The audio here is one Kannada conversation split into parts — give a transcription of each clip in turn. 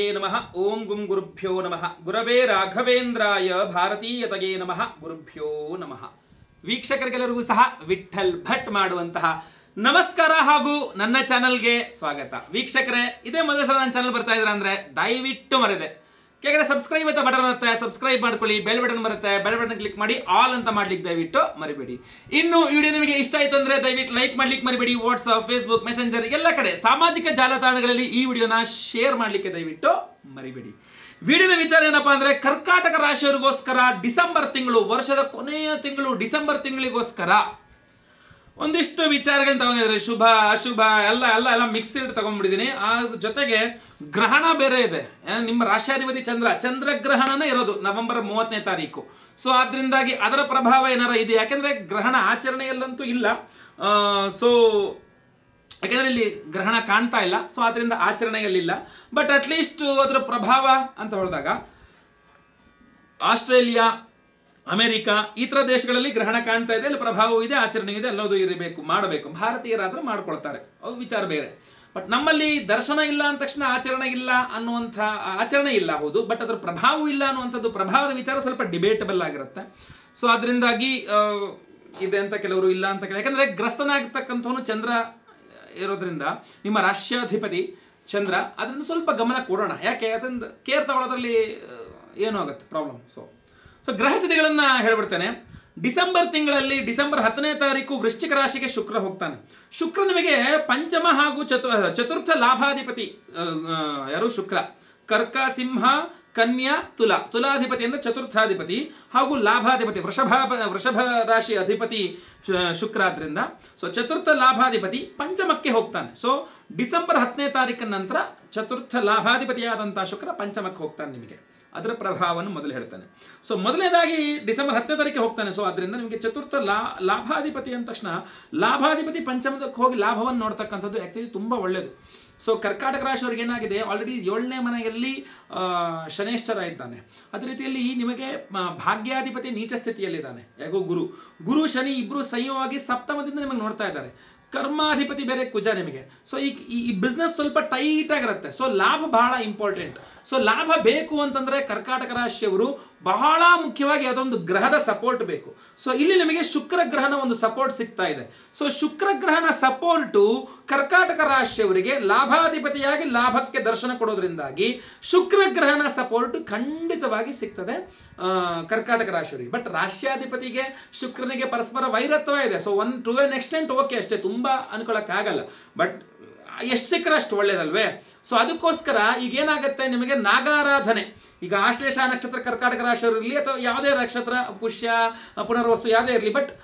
ಭಾರತೀಯತಯೇ ನಮಃ ಓಂ ಗುಂ ಗುರುಭ್ಯೋ ನಮಃ ಗುರವೇ ರಾಘವೇಂದ್ರಾಯ ಭಾರತೀಯತಯೇ ನಮಃ ಗುರುಭ್ಯೋ ನಮಃ ವೀಕ್ಷಕರಿಗೆಲ್ಲರಿಗೂ ಸಹ ವಿಠಲ್ ಭಟ್ ಮಾಡುವಂತಹ ನಮಸ್ಕಾರ ಹಾಗೂ ನನ್ನ ಚಾನಲ್ಗೆ ಸ್ವಾಗತ ವೀಕ್ಷಕರೇ ಇದೇ ಮೊದಲ ಸಲ ನನ್ನ ಚಾನಲ್ ಬರ್ತಾ ಇದ್ರ ಅಂದ್ರೆ ದಯವಿಟ್ಟು ಮರೆದೆ ಕೆಳಗಡೆ ಸಬ್ಸ್ಕ್ರೈಬ್ ಅಂತ ಬಟನ್ ಬರುತ್ತೆ ಸಬ್ಸ್ಕ್ರೈಬ್ ಮಾಡ್ಕೊಳ್ಳಿ ಬೆಲ್ ಬಟನ್ ಬರುತ್ತೆ ಬೆಲ್ ಬಟನ್ ಕ್ಲಿಕ್ ಮಾಡಿ ಆಲ್ ಅಂತ ಮಾಡ್ಲಿಕ್ಕೆ ದಯವಿಟ್ಟು ಮರಿಬೇಡಿ ಇನ್ನು ಈ ವಿಡಿಯೋ ನಿಮಗೆ ಇಷ್ಟ ಆಯ್ತು ಅಂದ್ರೆ ದಯವಿಟ್ಟು ಲೈಕ್ ಮಾಡ್ಲಿಕ್ಕೆ ಮರಿಬೇಡಿ ವಾಟ್ಸ್ಆಪ್ ಫೇಸ್ಬುಕ್ ಮೆಸೆಂಜರ್ ಎಲ್ಲ ಕಡೆ ಸಾಮಾಜಿಕ ಜಾಲತಾಣಗಳಲ್ಲಿ ಈ ವಿಡಿಯೋನ ಶೇರ್ ಮಾಡ್ಲಿಕ್ಕೆ ದಯವಿಟ್ಟು ಮರಿಬೇಡಿ ವಿಡಿಯೋದ ವಿಚಾರ ಏನಪ್ಪಾ ಅಂದ್ರೆ ಕರ್ಕಾಟಕ ರಾಶಿಯವರಿಗೋಸ್ಕರ ಡಿಸೆಂಬರ್ ತಿಂಗಳು ವರ್ಷದ ಕೊನೆಯ ತಿಂಗಳು ಡಿಸೆಂಬರ್ ತಿಂಗಳಿಗೋಸ್ಕರ ಒಂದಿಷ್ಟು ವಿಚಾರಗಳನ್ನ ತಗೊಂಡಿದ್ದಾರೆ ಶುಭ ಅಶುಭ ಎಲ್ಲ ಎಲ್ಲ ಎಲ್ಲ ಮಿಕ್ಸ್ಡ್ ತಗೊಂಡ್ಬಿಟ್ಟಿದ್ದೀನಿ ಆ ಜೊತೆಗೆ ಗ್ರಹಣ ಬೇರೆ ಇದೆ ಆ, ನಿಮ್ಮ ರಾಶ್ಯಾಧಿಪತಿ ಚಂದ್ರ ಚಂದ್ರಗ್ರಹಣನೇ ಇರೋದು ನವೆಂಬರ್ ಮೂವತ್ತನೇ ತಾರೀಕು ಸೊ ಆದ್ರಿಂದಾಗಿ ಅದರ ಪ್ರಭಾವ ಏನಾರ ಇದೆ ಯಾಕೆಂದ್ರೆ ಗ್ರಹಣ ಆಚರಣೆಯಲ್ಲಂತೂ ಇಲ್ಲ ಸೊ ಯಾಕೆಂದ್ರೆ ಇಲ್ಲಿ ಗ್ರಹಣ ಕಾಣ್ತಾ ಇಲ್ಲ ಸೊ ಆದ್ರಿಂದ ಆಚರಣೆಯಲ್ಲಿಲ್ಲ ಬಟ್ ಅಟ್ಲೀಸ್ಟ್ ಅದರ ಪ್ರಭಾವ ಅಂತ ಹೇಳಿದಾಗ ಆಸ್ಟ್ರೇಲಿಯಾ ಅಮೆರಿಕ ಈ ಥರ ದೇಶಗಳಲ್ಲಿ ಗ್ರಹಣ ಕಾಣ್ತಾ ಇದೆ ಅಲ್ಲಿ ಪ್ರಭಾವ ಇದೆ ಆಚರಣೆ ಇದೆ ಎಲ್ಲೋದು ಇರಬೇಕು ಮಾಡಬೇಕು ಭಾರತೀಯರಾದ್ರೆ ಮಾಡ್ಕೊಳ್ತಾರೆ ಅದು ವಿಚಾರ ಬೇರೆ ಬಟ್ ನಮ್ಮಲ್ಲಿ ದರ್ಶನ ಇಲ್ಲ ಅಂದ ತಕ್ಷಣ ಆಚರಣೆ ಇಲ್ಲ ಅನ್ನುವಂಥ ಆಚರಣೆ ಇಲ್ಲ ಹೌದು ಬಟ್ ಅದರ ಪ್ರಭಾವ ಇಲ್ಲ ಅನ್ನುವಂಥದ್ದು ಪ್ರಭಾವದ ವಿಚಾರ ಸ್ವಲ್ಪ ಡಿಬೇಟಬಲ್ ಆಗಿರುತ್ತೆ ಸೊ ಅದರಿಂದಾಗಿ ಆ, ಇದೆ ಅಂತ ಕೆಲವರು ಇಲ್ಲ ಅಂತ ಕೆಲ ಯಾಕಂದ್ರೆ ಗ್ರಸ್ತನಾಗಿರ್ತಕ್ಕಂಥವನು ಚಂದ್ರ ಇರೋದ್ರಿಂದ ನಿಮ್ಮ ರಾಷ್ಟ್ರಾಧಿಪತಿ ಚಂದ್ರ ಅದರಿಂದ ಸ್ವಲ್ಪ ಗಮನ ಕೊಡೋಣ ಯಾಕೆ ಅದರಿಂದ ಕೇರ್ ತಗೊಳ್ಳೋದ್ರಲ್ಲಿ ಆ, ಏನೂ ಆಗುತ್ತೆ ಪ್ರಾಬ್ಲಮ್ ಸೊ ಸೊ ಗ್ರಹ ಸ್ಥಿತಿಗಳನ್ನ ಹೇಳ್ಬಿಡ್ತೇನೆ ಡಿಸೆಂಬರ್ ತಿಂಗಳಲ್ಲಿ ಡಿಸೆಂಬರ್ ಹತ್ತನೇ ತಾರೀಕು ವೃಶ್ಚಿಕ ರಾಶಿಗೆ ಶುಕ್ರ ಹೋಗ್ತಾನೆ ಶುಕ್ರ ನಿಮಗೆ ಪಂಚಮ ಹಾಗೂ ಚತು ಚತುರ್ಥ ಲಾಭಾಧಿಪತಿ ಆ, ಆ, ಯಾರು ಶುಕ್ರ ಕರ್ಕ ಸಿಂಹ ಕನ್ಯಾ ತುಲಾ ತುಲಾಧಿಪತಿ ಅಂದ್ರೆ ಚತುರ್ಥಾಧಿಪತಿ ಹಾಗೂ ಲಾಭಾಧಿಪತಿ ವೃಷಭ ವೃಷಭ ರಾಶಿ ಅಧಿಪತಿ ಶು- ಶುಕ್ರ ಆದ್ರಿಂದ ಸೊ ಚತುರ್ಥ ಲಾಭಾಧಿಪತಿ ಪಂಚಮಕ್ಕೆ ಹೋಗ್ತಾನೆ ಸೊ ಡಿಸೆಂಬರ್ ಹತ್ತನೇ ತಾರೀಕಿನ ನಂತರ ಚತುರ್ಥ ಲಾಭಾಧಿಪತಿಯಾದಂತಹ ಶುಕ್ರ ಪಂಚಮಕ್ಕೆ ಹೋಗ್ತಾನೆ ನಿಮಗೆ ಅದರ ಪ್ರಭಾವವನ್ನು ಮೊದಲು ಹೇಳ್ತಾನೆ ಸೊ ಮೊದಲನೇದಾಗಿ ಡಿಸೆಂಬರ್ ಹತ್ತನೇ ತಾರೀಕಿಗೆ ಹೋಗ್ತಾನೆ ಸೊ ಅದರಿಂದ ನಿಮಗೆ ಚತುರ್ಥ ಲಾ ಲಾಭಾಧಿಪತಿ ಅಂದ ತಕ್ಷಣ ಲಾಭಾಧಿಪತಿ ಪಂಚಮದಕ್ಕೆ ಹೋಗಿ ಲಾಭವನ್ನು ನೋಡ್ತಕ್ಕಂಥದ್ದು ಆ್ಯಕ್ಚುಲಿ ತುಂಬ ಒಳ್ಳೆಯದು ಸೊ ಕರ್ಕಾಟಕ ರಾಶಿಯವ್ರಿಗೆ ಏನಾಗಿದೆ ಆಲ್ರೆಡಿ ಏಳನೇ ಮನೆಯಲ್ಲಿ ಆ, ಶನೇಶ್ವರ ಇದ್ದಾನೆ ಅದೇ ರೀತಿಯಲ್ಲಿ ನಿಮಗೆ ಆ, ಭಾಗ್ಯಾಧಿಪತಿ ನೀಚ ಸ್ಥಿತಿಯಲ್ಲಿದ್ದಾನೆ ಯಾಕೋ ಗುರು ಗುರು ಶನಿ ಇಬ್ರು ಸಂಯೋಗವಾಗಿ ಸಪ್ತಮದಿಂದ ನಿಮಗೆ ನೋಡ್ತಾ ಇದ್ದಾರೆ ಕರ್ಮಾಧಿಪತಿ ಬೇರೆ ಕುಜ ನಿಮಗೆ ಸೊ ಈ ಈ ಬಿಸ್ನೆಸ್ ಸ್ವಲ್ಪ ಟೈಟ್ ಆಗಿರುತ್ತೆ ಸೊ ಲಾಭ ಬಹಳ ಇಂಪಾರ್ಟೆಂಟ್ ಸೊ ಲಾಭ ಬೇಕು ಅಂತಂದ್ರೆ ಕರ್ಕಾಟಕ ರಾಶಿಯವರು ಬಹಳ ಮುಖ್ಯವಾಗಿ ಅದೊಂದು ಗ್ರಹದ ಸಪೋರ್ಟ್ ಬೇಕು ಸೊ ಇಲ್ಲಿ ನಿಮಗೆ ಶುಕ್ರ ಗ್ರಹನ ಒಂದು ಸಪೋರ್ಟ್ ಸಿಗ್ತಾ ಇದೆ ಸೊ ಶುಕ್ರ ಗ್ರಹನ ಸಪೋರ್ಟು ಕರ್ಕಾಟಕ ರಾಶಿಯವರಿಗೆ ಲಾಭಾಧಿಪತಿಯಾಗಿ ಲಾಭಕ್ಕೆ ದರ್ಶನ ಕೊಡೋದ್ರಿಂದಾಗಿ ಶುಕ್ರ ಗ್ರಹನ ಸಪೋರ್ಟ್ ಖಂಡಿತವಾಗಿ ಸಿಗ್ತದೆ ಆ, ಕರ್ಕಾಟಕ ರಾಶಿಯವರಿಗೆ ಬಟ್ ರಾಷ್ಟ್ರಾಧಿಪತಿಗೆ ಶುಕ್ರನಿಗೆ ಪರಸ್ಪರ ವೈರತ್ವ ಇದೆ so one to an extent okay ಅಷ್ಟೇ ತುಂಬಾ ಅನ್ಕೊಳಕ್ಕಾಗಲ್ಲ ಬಟ್ ಎಷ್ಟು ಸಿಕ್ಕರೆ ಅಷ್ಟು ಒಳ್ಳೇದಲ್ವೇ ಸೊ ಅದಕ್ಕೋಸ್ಕರ ಈಗ ಏನಾಗುತ್ತೆ ನಿಮಗೆ ನಾಗಾರಾಧನೆ ಈಗ ಆಶ್ಲೇಷ ನಕ್ಷತ್ರ ಕರ್ಕಾಟಕ ರಾಶಿಯವರು ಇರಲಿ ಅಥವಾ ಯಾವುದೇ ನಕ್ಷತ್ರ ಪುಷ್ಯ ಪುನರ್ವಸು ಯಾವುದೇ ಇರಲಿ ಬಟ್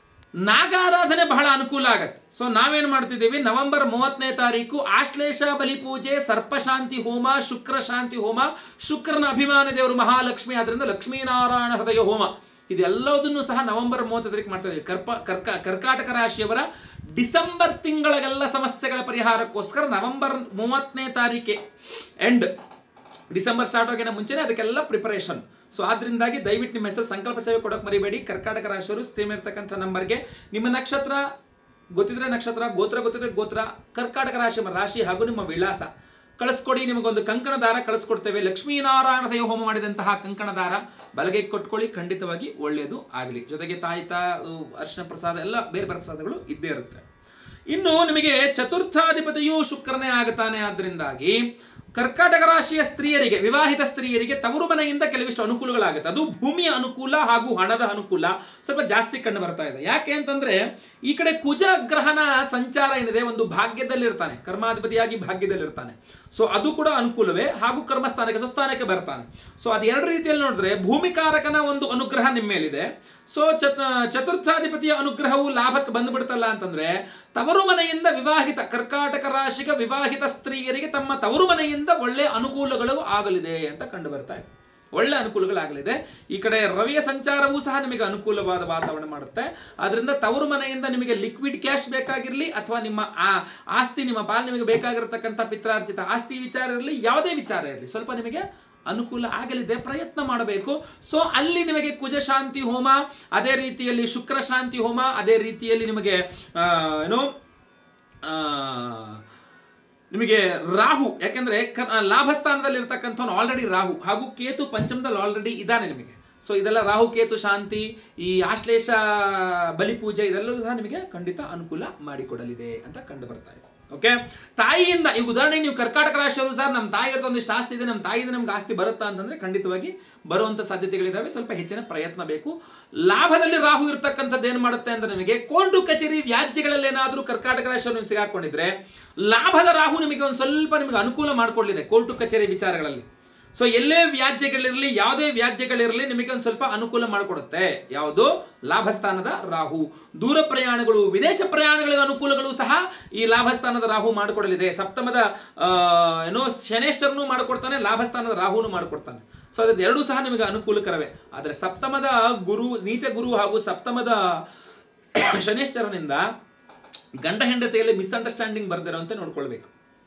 ನಾಗಾರಾಧನೆ ಬಹಳ ಅನುಕೂಲ ಆಗತ್ತೆ ಸೊ ನಾವೇನ್ ಮಾಡ್ತಿದ್ದೀವಿ ನವೆಂಬರ್ ಮೂವತ್ತನೇ ತಾರೀಕು ಆಶ್ಲೇಷ ಬಲಿ ಪೂಜೆ ಸರ್ಪಶಾಂತಿ ಹೋಮ ಶುಕ್ರ ಶಾಂತಿ ಹೋಮ ಶುಕ್ರನ ಅಭಿಮಾನ ದೇವರು ಮಹಾಲಕ್ಷ್ಮಿ ಆದ್ರಿಂದ ಲಕ್ಷ್ಮೀನಾರಾಯಣ ಹೃದಯ ಹೋಮ ಇದೆಲ್ಲದನ್ನು ಸಹ ನವೆಂಬರ್ ಮೂವತ್ತನೇ ತಾರೀಕು ಮಾಡ್ತಾ ಇದ್ದೀವಿ ಕರ್ಪ ಕರ್ಕ ಕರ್ಕಾಟಕ ರಾಶಿಯವರ ಡಿಸೆಂಬರ್ ತಿಂಗಳಿಗೆಲ್ಲ ಸಮಸ್ಯೆಗಳ ಪರಿಹಾರಕ್ಕೋಸ್ಕರ ನವೆಂಬರ್ ಮೂವತ್ತನೇ ತಾರೀಕೆ ಎಂಡ್ ಡಿಸೆಂಬರ್ ಸ್ಟಾರ್ಟ್ ಆಗೋಣ ಮುಂಚೆನೆ ಅದಕ್ಕೆಲ್ಲ ಪ್ರಿಪರೇಷನ್ ಸೊ ಆದ್ರಿಂದಾಗಿ ದಯವಿಟ್ಟು ನಿಮ್ಮ ಹೆಸರು ಸಂಕಲ್ಪ ಸೇವೆ ಕೊಡೋಕೆ ಮರಿಬೇಡಿ ಕರ್ನಾಟಕ ರಾಶಿಯವರು ಸ್ಕ್ರೀನ್ ಇರ್ತಕ್ಕಂಥ ನಂಬರ್ಗೆ ನಿಮ್ಮ ನಕ್ಷತ್ರ ಗೊತ್ತಿದ್ರೆ ನಕ್ಷತ್ರ ಗೋತ್ರ ಗೊತ್ತಿದ್ರೆ ಗೋತ್ರ ಕರ್ನಾಟಕ ರಾಶಿ ನಿಮ್ಮ ರಾಶಿ ಹಾಗೂ ನಿಮ್ಮ ವಿಳಾಸ ಕಳಿಸ್ಕೊಡಿ ನಿಮಗೊಂದು ಕಂಕಣ ದಾರ ಕಳಿಸ್ಕೊಡ್ತೇವೆ ಲಕ್ಷ್ಮೀನಾರಾಯಣ ದೈವ ಹೋಮ ಮಾಡಿದಂತಹ ಕಂಕಣ ದಾರ ಬಲಗೈ ಕೊಟ್ಕೊಳ್ಳಿ ಖಂಡಿತವಾಗಿ ಒಳ್ಳೆಯದು ಆಗಲಿ ಜೊತೆಗೆ ತಾಯ್ತ ಅರ್ಶನ ಪ್ರಸಾದ ಎಲ್ಲ ಬೇರೆ ಬೇರೆ ಪ್ರಸಾದಗಳು ಇದ್ದೇ ಇರುತ್ತೆ ಇನ್ನು ನಿಮಗೆ ಚತುರ್ಥಾಧಿಪತಿಯು ಶುಕ್ರನೇ ಆಗುತ್ತಾನೆ ಆದ್ರಿಂದಾಗಿ ಕರ್ಕಾಟಕ ರಾಶಿಯ ಸ್ತ್ರೀಯರಿಗೆ ವಿವಾಹಿತ ಸ್ತ್ರೀಯರಿಗೆ ತವರು ಮನೆಯಿಂದ ಕೆಲವಿಷ್ಟು ಅನುಕೂಲಗಳಾಗುತ್ತೆ ಅದು ಭೂಮಿಯ ಅನುಕೂಲ ಹಾಗೂ ಹಣದ ಅನುಕೂಲ ಸ್ವಲ್ಪ ಜಾಸ್ತಿ ಕಂಡು ಬರ್ತಾ ಇದೆ ಯಾಕೆ ಅಂತಂದ್ರೆ ಈ ಕಡೆ ಕುಜ ಗ್ರಹನ ಸಂಚಾರ ಏನಿದೆ ಒಂದು ಭಾಗ್ಯದಲ್ಲಿರ್ತಾನೆ ಕರ್ಮಾಧಿಪತಿಯಾಗಿ ಭಾಗ್ಯದಲ್ಲಿರ್ತಾನೆ ಸೊ ಅದು ಕೂಡ ಅನುಕೂಲವೇ ಹಾಗೂ ಕರ್ಮಸ್ಥಾನಕ್ಕೆ ಸ್ವಸ್ಥಾನಕ್ಕೆ ಬರ್ತಾನೆ ಸೊ ಅದು ಎರಡು ರೀತಿಯಲ್ಲಿ ನೋಡಿದ್ರೆ ಭೂಮಿಕಾರಕನ ಒಂದು ಅನುಗ್ರಹ ನಿಮ್ಮ ಮೇಲಿದೆ ಸೊ ಚತ್ ಚತುರ್ಥಾಧಿಪತಿಯ ಅನುಗ್ರಹವು ಲಾಭಕ್ಕೆ ಬಂದ್ಬಿಡ್ತಲ್ಲ ಅಂತಂದ್ರೆ ತವರು ಮನೆಯಿಂದ ವಿವಾಹಿತ ಕರ್ಕಾಟಕ ರಾಶಿಗ ವಿವಾಹಿತ ಸ್ತ್ರೀಯರಿಗೆ ತಮ್ಮ ತವರು ಮನೆಯಿಂದ ಒಳ್ಳೆ ಅನುಕೂಲಗಳು ಆಗಲಿದೆ ಅಂತ ಕಂಡು ಬರ್ತಾ ಇದೆ ಒಳ್ಳೆ ಅನುಕೂಲಗಳಾಗಲಿದೆ ಈ ಕಡೆ ರವಿಯ ಸಂಚಾರವೂ ಸಹ ನಿಮಗೆ ಅನುಕೂಲವಾದ ವಾತಾವರಣ ಮಾಡುತ್ತೆ ಅದರಿಂದ ತವರು ಮನೆಯಿಂದ ನಿಮಗೆ ಲಿಕ್ವಿಡ್ ಕ್ಯಾಶ್ ಬೇಕಾಗಿರಲಿ ಅಥವಾ ನಿಮ್ಮ ಆ ಆಸ್ತಿ ನಿಮ್ಮ ಪಾಲ್ ನಿಮಗೆ ಬೇಕಾಗಿರತಕ್ಕಂಥ ಪಿತ್ರಾರ್ಜಿತ ಆಸ್ತಿ ವಿಚಾರ ಇರಲಿ ಯಾವುದೇ ವಿಚಾರ ಇರಲಿ ಸ್ವಲ್ಪ ನಿಮಗೆ ಅನುಕೂಲ ಆಗಲಿದೆ ಪ್ರಯತ್ನ ಮಾಡಬೇಕು ಸೊ ಅಲ್ಲಿ ನಿಮಗೆ ಕುಜ ಶಾಂತಿ ಹೋಮ ಅದೇ ರೀತಿಯಲ್ಲಿ ಶುಕ್ರ ಶಾಂತಿ ಹೋಮ ಅದೇ ರೀತಿಯಲ್ಲಿ ನಿಮಗೆ ಆ, ಏನು ಆ, ನಿಮಗೆ ರಾಹು ಯಾಕೆಂದ್ರೆ ಕ- ಲಾಭ ಸ್ಥಾನದಲ್ಲಿ ಇರ್ತಕ್ಕಂಥವ್ನು ಆಲ್ರೆಡಿ ರಾಹು ಹಾಗೂ ಕೇತು ಪಂಚಮದಲ್ಲಿ ಆಲ್ರೆಡಿ ಇದ್ದಾನೆ ನಿಮಗೆ ಸೊ ಇದೆಲ್ಲ ರಾಹು ಕೇತು ಶಾಂತಿ ಈ ಆಶ್ಲೇಷ ಬಲಿ ಪೂಜೆ ಇದೆಲ್ಲವೂ ಸಹ ನಿಮಗೆ ಖಂಡಿತ ಅನುಕೂಲ ಮಾಡಿಕೊಡಲಿದೆ ಅಂತ ಕಂಡು ಬರ್ತಾ ಇದೆ ಓಕೆ ತಾಯಿಯಿಂದ ಈಗ ಉದಾಹರಣೆಗೆ ನೀವು ಕರ್ಕಾಟಕ ರಾಶಿಯವರು ಸರ್ ನಮ್ಮ ತಾಯಿ ಹತ್ರ ಒಂದಿಷ್ಟು ಆಸ್ತಿ ಇದೆ ನಮ್ಮ ತಾಯಿಯಿಂದ ನಮ್ಗೆ ಆಸ್ತಿ ಬರುತ್ತಾ ಅಂತಂದ್ರೆ ಖಂಡಿತವಾಗಿ ಬರುವಂತ ಸಾಧ್ಯತೆಗಳಿದಾವೆ ಸ್ವಲ್ಪ ಹೆಚ್ಚಿನ ಪ್ರಯತ್ನ ಬೇಕು ಲಾಭದಲ್ಲಿ ರಾಹು ಇರ್ತಕ್ಕಂಥದ್ದು ಏನು ಮಾಡುತ್ತೆ ಅಂದ್ರೆ ನಿಮಗೆ ಕೋರ್ಟು ಕಚೇರಿ ವ್ಯಾಜ್ಯಗಳಲ್ಲಿ ಏನಾದರೂ ಕರ್ಕಾಟಕ ರಾಶಿಯವರು ನೀವು ಸಿಗಾಕೊಂಡಿದ್ರೆ ಲಾಭದ ರಾಹು ನಿಮಗೆ ಒಂದು ಸ್ವಲ್ಪ ನಿಮಗೆ ಅನುಕೂಲ ಮಾಡಿಕೊಡ್ಲಿದೆ ಕೋರ್ಟು ಕಚೇರಿ ವಿಚಾರಗಳಲ್ಲಿ ಸೊ ಎಲ್ಲೇ ವ್ಯಾಜ್ಯಗಳಿರಲಿ ಯಾವುದೇ ವ್ಯಾಜ್ಯಗಳಿರಲಿ ನಿಮಗೆ ಒಂದು ಸ್ವಲ್ಪ ಅನುಕೂಲ ಮಾಡಿಕೊಡುತ್ತೆ ಯಾವುದು ಲಾಭಸ್ಥಾನದ ರಾಹು ದೂರ ಪ್ರಯಾಣಗಳು ವಿದೇಶ ಪ್ರಯಾಣಗಳಿಗೆ ಅನುಕೂಲಗಳು ಸಹ ಈ ಲಾಭಸ್ಥಾನದ ರಾಹು ಮಾಡಿಕೊಡಲಿದೆ ಸಪ್ತಮದ ಆ, ಏನೋ ಶನೇಶ್ವರನು ಮಾಡಿಕೊಡ್ತಾನೆ ಲಾಭಸ್ಥಾನದ ರಾಹುನು ಮಾಡಿಕೊಡ್ತಾನೆ ಸೊ ಅದ್ರ ಎರಡೂ ಸಹ ನಿಮಗೆ ಅನುಕೂಲಕರವೇ ಆದರೆ ಸಪ್ತಮದ ಗುರು ನೀಚ ಗುರು ಹಾಗೂ ಸಪ್ತಮದ ಶನೇಶ್ವರನಿಂದ ಗಂಡ ಹೆಂಡತಿಯಲ್ಲಿ ಮಿಸ್ಅಂಡರ್ಸ್ಟ್ಯಾಂಡಿಂಗ್ ಬರ್ದಿರೋಂತೆ ನೋಡ್ಕೊಳ್ಬೇಕು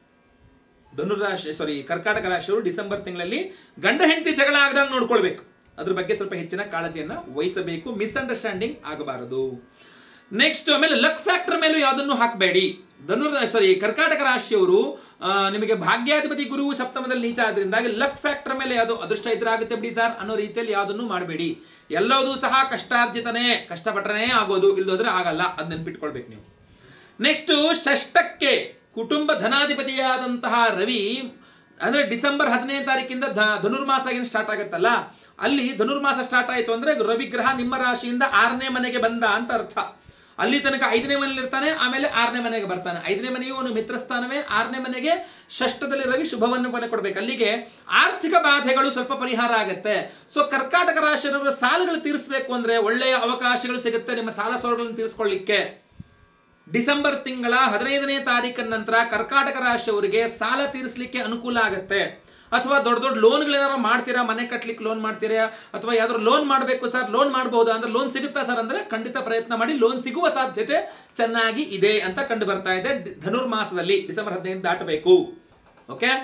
ಧನುರಾಶಿ ಸಾರಿ ಕರ್ಕಾಟಕ ರಾಶಿಯವರು ಡಿಸೆಂಬರ್ ತಿಂಗಳಲ್ಲಿ ಗಂಡ ಹೆಂಡತಿ ಜಗಳ ಆಗದಂಗೆ ನೋಡ್ಕೊಳ್ಬೇಕು ಅದ್ರ ಬಗ್ಗೆ ಸ್ವಲ್ಪ ಹೆಚ್ಚಿನ ಕಾಳಜಿಯನ್ನ ವಹಿಸಬೇಕು ಮಿಸ್ಅಂಡರ್ಸ್ಟ್ಯಾಂಡಿಂಗ್ ಆಗಬಾರದು ನೆಕ್ಸ್ಟ್ ಆಮೇಲೆ ಲಕ್ ಫ್ಯಾಕ್ಟರ್ ಮೇಲೂ ಯಾವುದನ್ನು ಹಾಕಬೇಡಿ ಧನುರ್ ಸಾರಿ ಕರ್ಕಾಟಕ ರಾಶಿಯವರು ಆ, ನಿಮಗೆ ಭಾಗ್ಯಾಧಿಪತಿ ಗುರು ಸಪ್ತಮದಲ್ಲಿ ನೀಚ ಆದ್ರಿಂದಾಗಿ ಲಕ್ ಫ್ಯಾಕ್ಟರ್ ಮೇಲೆ ಯಾವುದು ಅದೃಷ್ಟ ಇದ್ರೆ ಆಗುತ್ತೆ ಬಿಡಿ ಸರ್ ಅನ್ನೋ ರೀತಿಯಲ್ಲಿ ಯಾವುದನ್ನು ಮಾಡಬೇಡಿ ಎಲ್ಲವೂ ಸಹ ಕಷ್ಟಾರ್ಜಿತನೇ ಕಷ್ಟಪಟ್ಟನೇ ಆಗೋದು ಇಲ್ದೋದ್ರೆ ಆಗಲ್ಲ ಅದ್ ನೆನ್ಪಿಟ್ಕೊಳ್ಬೇಕು ನೀವು ನೆಕ್ಸ್ಟ್ ಷಷ್ಟಕ್ಕೆ ಕುಟುಂಬ ಧನಾಧಿಪತಿಯಾದಂತಹ ರವಿ ಅಂದ್ರೆ ಡಿಸೆಂಬರ್ ಹದಿನೈದು ತಾರೀಕಿಂದ ಧ- ಧನುರ್ಮಾಸ ಏನು ಸ್ಟಾರ್ಟ್ ಆಗುತ್ತಲ್ಲ ಅಲ್ಲಿ ಧನುರ್ಮಾಸ ಸ್ಟಾರ್ಟ್ ಆಯ್ತು ಅಂದ್ರೆ ರವಿ ಗ್ರಹ ನಿಮ್ಮ ರಾಶಿಯಿಂದ ಆರನೇ ಮನೆಗೆ ಬಂದ ಅಂತ ಅರ್ಥ ಅಲ್ಲಿ ತನಕ ಐದನೇ ಮನೇಲಿ ಇರ್ತಾನೆ ಆಮೇಲೆ ಆರನೇ ಮನೆಗೆ ಬರ್ತಾನೆ ಐದನೇ ಮನೆಯು ಅವನು ಮಿತ್ರಸ್ಥಾನವೇ ಆರನೇ ಮನೆಗೆ ಷಷ್ಠದಲ್ಲಿ ರವಿ ಶುಭವನ್ನು ಮನೆ ಕೊಡ್ಬೇಕು ಅಲ್ಲಿಗೆ ಆರ್ಥಿಕ ಬಾಧೆಗಳು ಸ್ವಲ್ಪ ಪರಿಹಾರ ಆಗುತ್ತೆ ಸೊ ಕರ್ಕಾಟಕ ರಾಶಿಯವರ ಸಾಲಗಳು ತೀರಿಸಬೇಕು ಅಂದ್ರೆ ಒಳ್ಳೆಯ ಅವಕಾಶಗಳು ಸಿಗುತ್ತೆ ನಿಮ್ಮ ಸಾಲ ಸೋಲಗಳನ್ನು ತೀರಿಸ್ಕೊಳ್ಳಿಕ್ಕೆ ಡಿಸೆಂಬರ್ ತಿಂಗಳ ಹದಿನೈದನೇ ತಾರೀಕಿನ ನಂತರ ಕರ್ಕಾಟಕ ರಾಶಿಯವರಿಗೆ ಸಾಲ ತೀರಿಸಲಿಕ್ಕೆ ಅನುಕೂಲ ಆಗುತ್ತೆ ಅಥವಾ ದೊಡ್ಡ ದೊಡ್ಡ ಲೋನ್ಗಳೇನಾರು ಮಾಡ್ತೀರಾ ಮನೆ ಕಟ್ಲಿಕ್ಕೆ ಲೋನ್ ಮಾಡ್ತೀರಾ ಅಥವಾ ಯಾವ್ದಾದ್ರು ಲೋನ್ ಮಾಡಬೇಕು ಸರ್ ಲೋನ್ ಮಾಡಬಹುದಾ ಅಂದ್ರೆ ಲೋನ್ ಸಿಗುತ್ತಾ ಸರ್ ಅಂದ್ರೆ ಖಂಡಿತ ಪ್ರಯತ್ನ ಮಾಡಿ ಲೋನ್ ಸಿಗುವ ಸಾಧ್ಯತೆ ಚೆನ್ನಾಗಿ ಇದೆ ಅಂತ ಕಂಡು ಬರ್ತಾ ಇದೆ ಡಿ- ಧನುರ್ಮಾಸದಲ್ಲಿ ಡಿಸೆಂಬರ್ ಹದಿನೈದು ದಾಟಬೇಕು ಓಕೆ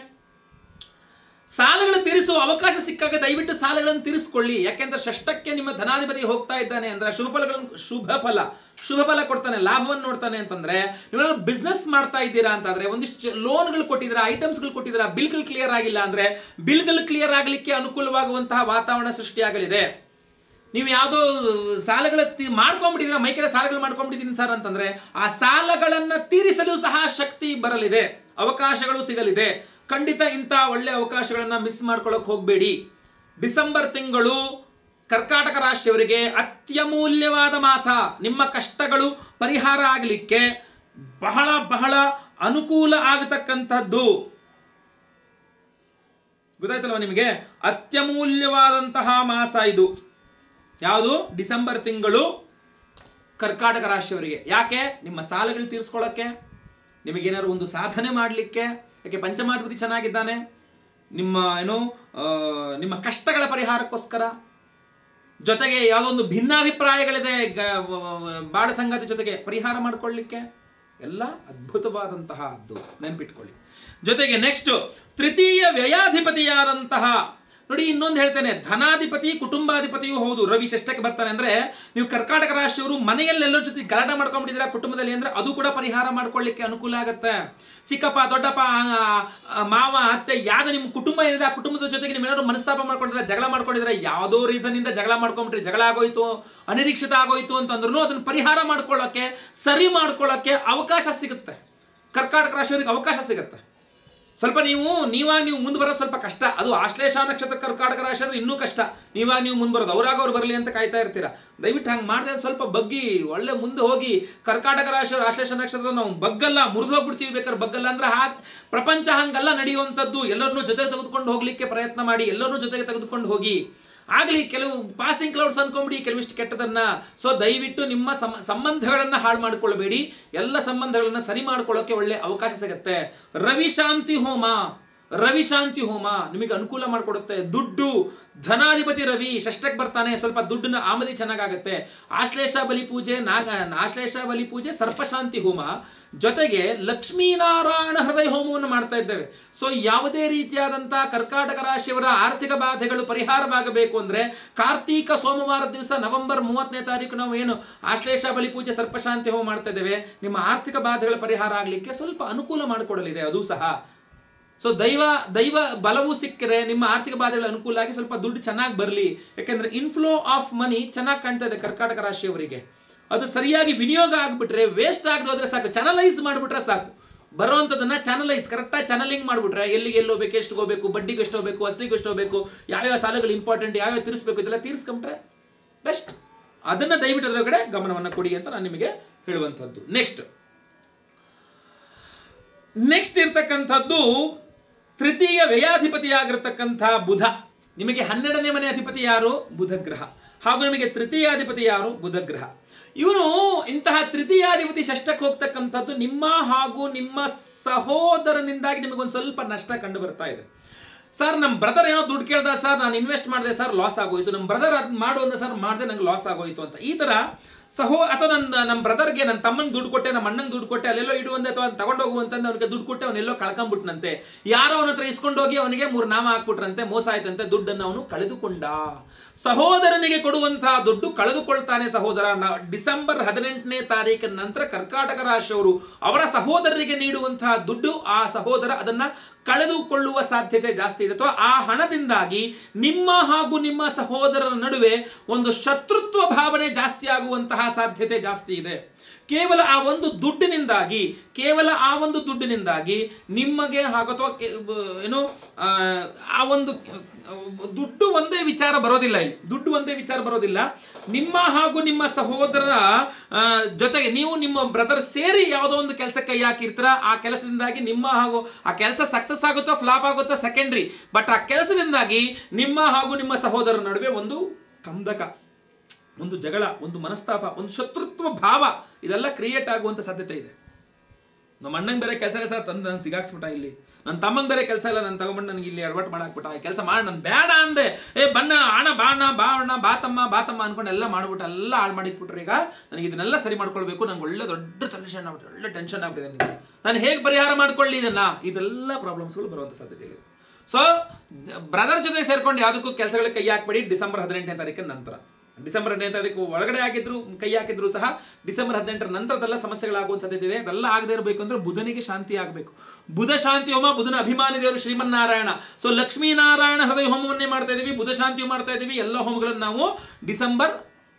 ಸಾಲಗಳು ತೀರಿಸುವ ಅವಕಾಶ ಸಿಕ್ಕಾಗ ದಯವಿಟ್ಟು ಸಾಲಗಳನ್ನು ತೀರಿಸ್ಕೊಳ್ಳಿ ಯಾಕೆಂದ್ರೆ ಷಷ್ಟಕ್ಕೆ ನಿಮ್ಮ ಧನಾಧಿಪತಿ ಹೋಗ್ತಾ ಇದ್ದಾನೆ ಅಂದ್ರೆ ಶುಭ ಫಲಗಳನ್ನು ಶುಭ ಫಲ ಶುಭ ಫಲ ಕೊಡ್ತಾನೆ ಲಾಭವನ್ನು ನೋಡ್ತಾನೆ ಅಂತಂದ್ರೆ ನೀವೇನಾದ್ರು ಬಿಸ್ನೆಸ್ ಮಾಡ್ತಾ ಇದ್ದೀರಾ ಅಂತಂದ್ರೆ ಒಂದಿಷ್ಟು ಲೋನ್ಗಳು ಕೊಟ್ಟಿದ್ದೀರಾ ಐಟಮ್ಸ್ಗಳು ಕೊಟ್ಟಿದ್ದೀರಾ ಬಿಲ್ಗಳು ಕ್ಲಿಯರ್ ಆಗಿಲ್ಲ ಅಂದ್ರೆ ಬಿಲ್ಗಳು ಕ್ಲಿಯರ್ ಆಗಲಿಕ್ಕೆ ಅನುಕೂಲವಾಗುವಂತಹ ವಾತಾವರಣ ಸೃಷ್ಟಿಯಾಗಲಿದೆ ನೀವು ಯಾವುದೋ ಸಾಲಗಳ ತಿ- ಮಾಡ್ಕೊಂಡ್ಬಿಟ್ಟಿದ್ದೀರಾ ಮೈಕೆಲ್ಲ ಸಾಲಗಳು ಮಾಡ್ಕೊಂಡ್ಬಿಟ್ಟಿದ್ದೀನಿ ಸರ್ ಅಂತಂದ್ರೆ ಆ ಸಾಲಗಳನ್ನ ತೀರಿಸಲು ಸಹ ಶಕ್ತಿ ಬರಲಿದೆ ಅವಕಾಶಗಳು ಸಿಗಲಿದೆ ಖಂಡಿತ ಇಂಥ ಒಳ್ಳೆ ಅವಕಾಶಗಳನ್ನ ಮಿಸ್ ಮಾಡ್ಕೊಳ್ಳೋಕೆ ಹೋಗಬೇಡಿ ಡಿಸೆಂಬರ್ ತಿಂಗಳು ಕರ್ಕಾಟಕ ರಾಶಿಯವರಿಗೆ ಅತ್ಯಮೂಲ್ಯವಾದ ಮಾಸ ನಿಮ್ಮ ಕಷ್ಟಗಳು ಪರಿಹಾರ ಆಗಲಿಕ್ಕೆ ಬಹಳ ಬಹಳ ಅನುಕೂಲ ಆಗತಕ್ಕಂಥದ್ದು ಗೊತ್ತಾಯ್ತಲ್ವ ನಿಮಗೆ ಅತ್ಯಮೂಲ್ಯವಾದಂತಹ ಮಾಸ ಇದು ಯಾವುದು ಡಿಸೆಂಬರ್ ತಿಂಗಳು ಕರ್ಕಾಟಕ ರಾಶಿಯವರಿಗೆ ಯಾಕೆ ನಿಮ್ಮ ಸಾಲಗಳು ತೀರಿಸ್ಕೊಳ್ಳೋಕ್ಕೆ ನಿಮಗೇನಾದ್ರು ಒಂದು ಸಾಧನೆ ಮಾಡಲಿಕ್ಕೆ ಯಾಕೆ ಪಂಚಮಾಧಿಪತಿ ಚೆನ್ನಾಗಿದ್ದಾನೆ ನಿಮ್ಮ ಏನು ಆ, ನಿಮ್ಮ ಕಷ್ಟಗಳ ಪರಿಹಾರಕ್ಕೋಸ್ಕರ ಜೊತೆಗೆ ಯಾವುದೋ ಒಂದು ಭಿನ್ನಾಭಿಪ್ರಾಯಗಳಿದೆ ಗ- ವ- ವ- ಬಾಳ ಸಂಗಾತಿ ಜೊತೆಗೆ ಪರಿಹಾರ ಮಾಡ್ಕೊಳ್ಳಿಕ್ಕೆ ಎಲ್ಲ ಅದ್ಭುತವಾದಂತಹದ್ದು ನೆನ್ಪಿಟ್ಕೊಳ್ಳಿ ಜೊತೆಗೆ ನೆಕ್ಸ್ಟ್ ತೃತೀಯ ವ್ಯಯಾಧಿಪತಿಯಾದಂತಹ ನೋಡಿ ಇನ್ನೊಂದು ಹೇಳ್ತೇನೆ ಧನಾಧಿಪತಿ ಕುಟುಂಬಾಧಿಪತಿಯೂ ಹೌದು ರವಿ ಷಷ್ಠಕ್ಕೆ ಬರ್ತಾನೆ ಅಂದ್ರೆ ನೀವು ಕರ್ಕಾಟಕ ರಾಶಿಯವರು ಮನೆಯಲ್ಲೆಲ್ಲರ ಜೊತೆ ಗಲಾಟೆ ಮಾಡ್ಕೊಂಡ್ಬಿಟ್ಟಿದ್ದೀರಾ ಕುಟುಂಬದಲ್ಲಿ ಅಂದ್ರೆ ಅದು ಕೂಡ ಪರಿಹಾರ ಮಾಡ್ಕೊಳ್ಳಿಕ್ಕೆ ಅನುಕೂಲ ಆಗುತ್ತೆ ಚಿಕ್ಕಪ್ಪ ದೊಡ್ಡಪ್ಪ ಆ, ಆ, ಮಾವ ಅತ್ತೆ ಯಾವ್ದು ನಿಮ್ಮ ಕುಟುಂಬ ಏನಿದೆ ಆ ಕುಟುಂಬದ ಜೊತೆಗೆ ನೀವು ಏನಾದ್ರು ಮನಸ್ತಾಪ ಮಾಡ್ಕೊಂಡಿದ್ರೆ ಜಗಳ ಮಾಡ್ಕೊಂಡಿದ್ರೆ ಯಾವುದೋ ರೀಸನ್ ಇಂದ ಜಗಳ ಮಾಡ್ಕೊಂಡ್ಬಿಟ್ರಿ ಜಗಳ ಆಗೋಯ್ತು ಅನಿರೀಕ್ಷಿತ ಆಗೋಯ್ತು ಅಂತಂದ್ರೂ ಅದನ್ನ ಪರಿಹಾರ ಮಾಡ್ಕೊಳ್ಳೋಕೆ ಸರಿ ಮಾಡ್ಕೊಳ್ಳೋಕೆ ಅವಕಾಶ ಸಿಗುತ್ತೆ ಕರ್ಕಾಟಕ ರಾಶಿಯವರಿಗೆ ಅವಕಾಶ ಸಿಗುತ್ತೆ ಸ್ವಲ್ಪ ನೀವು ನೀವಾಗ ನೀವು ಮುಂದೆ ಬರೋದು ಸ್ವಲ್ಪ ಕಷ್ಟ ಅದು ಆಶ್ಲೇಷ ನಕ್ಷತ್ರ ಕರ್ಕಾಟಕ ರಾಶಿ ಅಂದ್ರೆ ಇನ್ನೂ ಕಷ್ಟ ನೀವಾಗ ನೀವು ಮುಂದೆ ಬರೋದು ಅವ್ರಾಗ ಅವ್ರು ಬರಲಿ ಅಂತ ಕಾಯ್ತಾ ಇರ್ತೀರಾ ದಯವಿಟ್ಟು ಹಂಗೆ ಮಾಡಿದ್ರೆ ಸ್ವಲ್ಪ ಬಗ್ಗಿ ಒಳ್ಳೆ ಮುಂದೆ ಹೋಗಿ ಕರ್ಕಾಟಕ ರಾಶಿ ಆಶ್ಲೇಷ ನಕ್ಷತ್ರ ನಾವು ಬಗ್ಗಲ್ಲ ಮುರಿದು ಹೋಗ್ಬಿಡ್ತೀವಿ ಬೇಕಾದ್ರೆ ಬಗ್ಗಲ್ಲ ಅಂದ್ರೆ ಹಾಗೆ ಪ್ರಪಂಚ ಹಂಗಲ್ಲ ನಡೆಯುವಂಥದ್ದು ಎಲ್ಲರನ್ನೂ ಜೊತೆಗೆ ತೆಗೆದುಕೊಂಡು ಹೋಗ್ಲಿಕ್ಕೆ ಪ್ರಯತ್ನ ಮಾಡಿ ಎಲ್ಲರನ್ನೂ ಜೊತೆಗೆ ತೆಗೆದುಕೊಂಡು ಹೋಗಿ ಆಗ್ಲಿ ಕೆಲವು ಪಾಸಿಂಗ್ ಕ್ಲೌಡ್ಸ್ ಅನ್ಕೊಂಬಿಡಿ ಕೆಲವಿಷ್ಟು ಕೆಟ್ಟದನ್ನ ಸೊ ದಯವಿಟ್ಟು ನಿಮ್ಮ ಸಮ ಸಂಬಂಧಗಳನ್ನ ಹಾಳು ಮಾಡ್ಕೊಳ್ಬೇಡಿ ಎಲ್ಲ ಸಂಬಂಧಗಳನ್ನ ಸರಿ ಮಾಡ್ಕೊಳ್ಳೋಕೆ ಒಳ್ಳೆ ಅವಕಾಶ ಸಿಗುತ್ತೆ ರವಿ ಶಾಂತಿ ಹೋಮ ರವಿ ಶಾಂತಿ ಹೋಮ ನಿಮಗೆ ಅನುಕೂಲ ಮಾಡಿಕೊಡುತ್ತೆ ದುಡ್ಡು ಧನಾಧಿಪತಿ ರವಿ ಷಷ್ಟಕ್ಕೆ ಬರ್ತಾನೆ ಸ್ವಲ್ಪ ದುಡ್ಡಿನ ಆಮದಿ ಚೆನ್ನಾಗಾಗುತ್ತೆ ಆಶ್ಲೇಷ ಬಲಿ ಪೂಜೆ ನಾಗ ಆಶ್ಲೇಷ ಬಲಿ ಪೂಜೆ ಸರ್ಪಶಾಂತಿ ಹೋಮ ಜೊತೆಗೆ ಲಕ್ಷ್ಮೀನಾರಾಯಣ ಹೃದಯ ಹೋಮವನ್ನು ಮಾಡ್ತಾ ಇದ್ದೇವೆ ಸೊ ಯಾವುದೇ ರೀತಿಯಾದಂತಹ ಕರ್ಕಾಟಕ ರಾಶಿಯವರ ಆರ್ಥಿಕ ಬಾಧೆಗಳು ಪರಿಹಾರವಾಗಬೇಕು ಅಂದ್ರೆ ಕಾರ್ತೀಕ ಸೋಮವಾರ ದಿವಸ ನವೆಂಬರ್ ಮೂವತ್ತನೇ ತಾರೀಕು ನಾವು ಏನು ಆಶ್ಲೇಷ ಬಲಿ ಪೂಜೆ ಸರ್ಪಶಾಂತಿ ಹೋಮ ಮಾಡ್ತಾ ಇದ್ದೇವೆ ನಿಮ್ಮ ಆರ್ಥಿಕ ಬಾಧೆಗಳ ಪರಿಹಾರ ಆಗಲಿಕ್ಕೆ ಸ್ವಲ್ಪ ಅನುಕೂಲ ಮಾಡಿಕೊಡಲಿದೆ ಅದು ಸಹ ಸೊ ದೈವ ದೈವ ಬಲವು ಸಿಕ್ಕರೆ ನಿಮ್ಮ ಆರ್ಥಿಕ ಬಾಧೆಗಳ ಅನುಕೂಲ ಆಗಿ ಸ್ವಲ್ಪ ದುಡ್ಡು ಚೆನ್ನಾಗಿ ಬರಲಿ ಯಾಕೆಂದ್ರೆ ಇನ್ಫ್ಲೋ ಆಫ್ ಮನಿ ಚೆನ್ನಾಗಿ ಕಾಣ್ತಾ ಇದೆ ಕರ್ಕಾಟಕ ರಾಶಿಯವರಿಗೆ ಅದು ಸರಿಯಾಗಿ ವಿನಿಯೋಗ ಆಗ್ಬಿಟ್ರೆ ವೇಸ್ಟ್ ಆಗದೆ ಹೋದ್ರೆ ಸಾಕು ಚಾನಲೈಸ್ ಮಾಡಿಬಿಟ್ರೆ ಸಾಕು ಬರುವಂಥದ್ದನ್ನ ಚಾನಲೈಸ್ ಕರೆಕ್ಟಾಗಿ ಚಾನಲಿಂಗ್ ಮಾಡ್ಬಿಟ್ರೆ ಎಲ್ಲಿಗೆ ಎಲ್ಲಿ ಹೋಗ್ಬೇಕು ಎಷ್ಟು ಹೋಗ್ಬೇಕು ಬಡ್ಡಿಗೆ ಎಷ್ಟು ಹೋಗ್ಬೇಕು ಅಸಲಿಗೆ ಎಷ್ಟು ಹೋಗ್ಬೇಕು ಯಾವ್ಯಾವ ಸಾಲಗಳು ಇಂಪಾರ್ಟೆಂಟ್ ಯಾವ್ಯಾವ ತೀರಿಸ್ಬೇಕು ಇದೆಲ್ಲ ತೀರಿಸ್ಕೊಂಡ್ರೆ ಬೆಸ್ಟ್ ಅದನ್ನ ದಯವಿಟ್ಟು ಅದರ ಕಡೆ ಗಮನವನ್ನು ಕೊಡಿ ಅಂತ ನಾನು ನಿಮಗೆ ಹೇಳುವಂಥದ್ದು ನೆಕ್ಸ್ಟ್ ನೆಕ್ಸ್ಟ್ ಇರ್ತಕ್ಕಂಥದ್ದು ತೃತೀಯ ವ್ಯಯಾಧಿಪತಿಯಾಗಿರ್ತಕ್ಕಂಥ ಬುಧ ನಿಮಗೆ ಹನ್ನೆರಡನೇ ಮನೆ ಅಧಿಪತಿ ಯಾರು ಬುಧ ಗ್ರಹ ಹಾಗೂ ನಿಮಗೆ ತೃತೀಯಾಧಿಪತಿ ಯಾರು ಬುಧ ಗ್ರಹ ಇವನು ಇಂತಹ ತೃತೀಯಾಧಿಪತಿ ಷಷ್ಟಕ್ಕೆ ಹೋಗ್ತಕ್ಕಂಥದ್ದು ನಿಮ್ಮ ಹಾಗೂ ನಿಮ್ಮ ಸಹೋದರನಿಂದಾಗಿ ನಿಮಗೊಂದು ಸ್ವಲ್ಪ ನಷ್ಟ ಕಂಡು ಬರ್ತಾ ಇದೆ ಸರ್ ನಮ್ಮ ಬ್ರದರ್ ಏನೋ ದುಡ್ಡು ಕೇಳ್ದ ಸರ್ ನಾನು ಇನ್ವೆಸ್ಟ್ ಮಾಡಿದೆ ಸರ್ ಲಾಸ್ ಆಗೋಯ್ತು ನಮ್ಮ ಬ್ರದರ್ ಅದು ಮಾಡು ಅಂದ ಸರ್ ಮಾಡಿದೆ ನಂಗೆ ಲಾಸ್ ಆಗೋಯ್ತು ಅಂತ ಈ ಥರ ಸಹೋ ಅಥವಾ ನನ್ನ ನಮ್ಮ ಬ್ರದರ್ಗೆ ನನ್ನ ತಮ್ಮಂಗೆ ದುಡ್ಡು ಕೊಟ್ಟೆ ನಮ್ಮ ಅಣ್ಣಂಗೆ ದುಡ್ಡು ಕೊಟ್ಟೆ ಅಲ್ಲೆಲ್ಲೋ ಇಡುವಂತೆ ಅಥವಾ ತಗೊಂಡು ಹೋಗುವಂತಂದು ಅವನಿಗೆ ದುಡ್ಡು ಕೊಟ್ಟೆ ಅವನೆಲ್ಲೋ ಕಳ್ಕೊಂಬಿಟ್ನಂತೆ ಯಾರೋ ಅವನ ಹತ್ರ ಇಸ್ಕೊಂಡು ಹೋಗಿ ಅವನಿಗೆ ಮೂರು ನಾಮ ಹಾಕ್ಬಿಟ್ರಂತೆ ಮೋಸ ಆಯ್ತಂತೆ ದುಡ್ಡನ್ನು ಅವನು ಕಳೆದುಕೊಂಡ ಸಹೋದರನಿಗೆ ಕೊಡುವಂತಹ ದುಡ್ಡು ಕಳೆದುಕೊಳ್ತಾನೆ ಸಹೋದರ ನಾ ಡಿಸೆಂಬರ್ ಹದಿನೆಂಟನೇ ತಾರೀಕಿನ ನಂತರ ಕರ್ಕಾಟಕ ರಾಶಿಯವರು ಅವರ ಸಹೋದರರಿಗೆ ನೀಡುವಂತಹ ದುಡ್ಡು ಆ ಸಹೋದರ ಅದನ್ನ ಕಳೆದುಕೊಳ್ಳುವ ಸಾಧ್ಯತೆ ಜಾಸ್ತಿ ಇದೆ ಅಥವಾ ಆ ಹಣದಿಂದಾಗಿ ನಿಮ್ಮ ಹಾಗೂ ನಿಮ್ಮ ಸಹೋದರರ ನಡುವೆ ಒಂದು ಶತ್ರುತ್ವ ಭಾವನೆ ಜಾಸ್ತಿ ಆಗುವಂತಹ ಸಾಧ್ಯತೆ ಜಾಸ್ತಿ ಇದೆ ಕೇವಲ ಆ ಒಂದು ದುಡ್ಡಿನಿಂದಾಗಿ ಕೇವಲ ಆ ಒಂದು ದುಡ್ಡಿನಿಂದಾಗಿ ನಿಮಗೆ ಹಾಗೂ ಅಥವಾ ಕೆ- ಬ- ಏನು ಆ, ಆ ಒಂದು ಆ, ದುಡ್ಡು ಒಂದೇ ವಿಚಾರ ಬರೋದಿಲ್ಲ ಇಲ್ಲಿ ದುಡ್ಡು ಒಂದೇ ವಿಚಾರ ಬರೋದಿಲ್ಲ ನಿಮ್ಮ ಹಾಗೂ ನಿಮ್ಮ ಸಹೋದರರ ಆ, ಜೊತೆಗೆ ನೀವು ನಿಮ್ಮ ಬ್ರದರ್ ಸೇರಿ ಯಾವುದೋ ಒಂದು ಕೆಲಸ ಕೈ ಹಾಕಿರ್ತೀರ ಆ ಕೆಲಸದಿಂದಾಗಿ ನಿಮ್ಮ ಹಾಗೂ ಆ ಕೆಲಸ ಸಕ್ಸಸ್ ಆಗುತ್ತೋ ಫ್ಲಾಪ್ ಆಗುತ್ತೋ ಸೆಕೆಂಡ್ರಿ ಬಟ್ ಆ ಕೆಲಸದಿಂದಾಗಿ ನಿಮ್ಮ ಹಾಗೂ ನಿಮ್ಮ ಸಹೋದರರ ನಡುವೆ ಒಂದು ಕಂದಕ ಒಂದು ಜಗಳ ಒಂದು ಮನಸ್ತಾಪ ಒಂದು ಶತ್ರುತ್ವ ಭಾವ ಇದೆಲ್ಲ ಕ್ರಿಯೇಟ್ ಆಗುವಂತ ಸಾಧ್ಯತೆ ಇದೆ ನಮ್ಮ ಅಣ್ಣಂಗೆ ಬೇರೆ ಕೆಲಸ ಕೆಲಸ ತಂದು ನಾನು ಸಿಗಾಕ್ಸ್ಬಿಟ್ಟ ಇಲ್ಲಿ ನನ್ನ ತಮ್ಮಂಗೆ ಬೇರೆ ಕೆಲಸ ಇಲ್ಲ ನಾನು ತಗೊಂಡ್ಬಂದು ನನಗೆ ಇಲ್ಲಿ ಅಡ್ವರ್ಟ್ ಮಾಡಾಕ್ಬಿಟ್ಟ ಕೆಲಸ ಮಾಡಿ ನಾನು ಬೇಡ ಅಂದೆ ಏ ಬಣ್ಣ ಅಣ್ಣ ಬಾಣ ಬಾ ಅಣ್ಣ ಬಾತಮ್ಮ ಬಾತಮ್ಮ ಅನ್ಕೊಂಡು ಎಲ್ಲ ಮಾಡ್ಬಿಟ್ಟು ಎಲ್ಲ ಹಾಳು ಮಾಡಿಟ್ಬಿಟ್ರು ಈಗ ನನಗೆ ಇದನ್ನೆಲ್ಲ ಸರಿ ಮಾಡ್ಕೊಳ್ಬೇಕು ನಂಗೆ ಒಳ್ಳೆ ದೊಡ್ಡ ಟೆನ್ಷನ್ ಆಗ್ಬಿಟ್ಟು ಒಳ್ಳೆ ಟೆನ್ಷನ್ ಆಗ್ಬಿಟ್ಟಿದೆ ನನಗೆ ನಾನು ಹೇಗೆ ಪರಿಹಾರ ಮಾಡ್ಕೊಳ್ಳಿ ಇದನ್ನ ಇದೆಲ್ಲ ಪ್ರಾಬ್ಲಮ್ಸ್ಗಳು ಬರುವಂತ ಸಾಧ್ಯತೆ ಇದೆ ಸೊ ಬ್ರದರ್ ಜೊತೆ ಸೇರ್ಕೊಂಡು ಯಾವುದಕ್ಕೂ ಕೆಲಸಗಳಿಗೆ ಕೈ ಹಾಕ್ಬೇಡಿ ಡಿಸೆಂಬರ್ ಹದಿನೆಂಟನೇ ತಾರೀಕಿನ ನಂತರ ಡಿಸೆಂಬರ್ ಹದಿನೈದು ತಾರೀಕು ಒಳಗಡೆ ಆಗಿದ್ರು ಕೈ ಹಾಕಿದ್ರು ಸಹ ಡಿಸೆಂಬರ್ ಹದಿನೆಂಟರ ನಂತರದೆಲ್ಲ ಸಮಸ್ಯೆಗಳಾಗುವ ಸಾಧ್ಯತೆ ಇದೆ ಅದೆಲ್ಲ ಆಗದೆ ಇರಬೇಕು ಅಂದ್ರೆ ಬುಧನಿಗೆ ಶಾಂತಿ ಆಗಬೇಕು ಬುಧ ಶಾಂತಿ ಹೋಮ ಬುಧನ ಅಭಿಮಾನಿ ದೇವರು ಶ್ರೀಮನ್ನಾರಾಯಣ ಸೊ ಲಕ್ಷ್ಮೀನಾರಾಯಣ ಹೃದಯ ಹೋಮವನ್ನೇ ಮಾಡ್ತಾ ಇದೀವಿ ಬುಧ ಶಾಂತಿ ಮಾಡ್ತಾ ಇದೀವಿ ಎಲ್ಲ ಹೋಮಗಳನ್ನು ನಾವು ಡಿಸೆಂಬರ್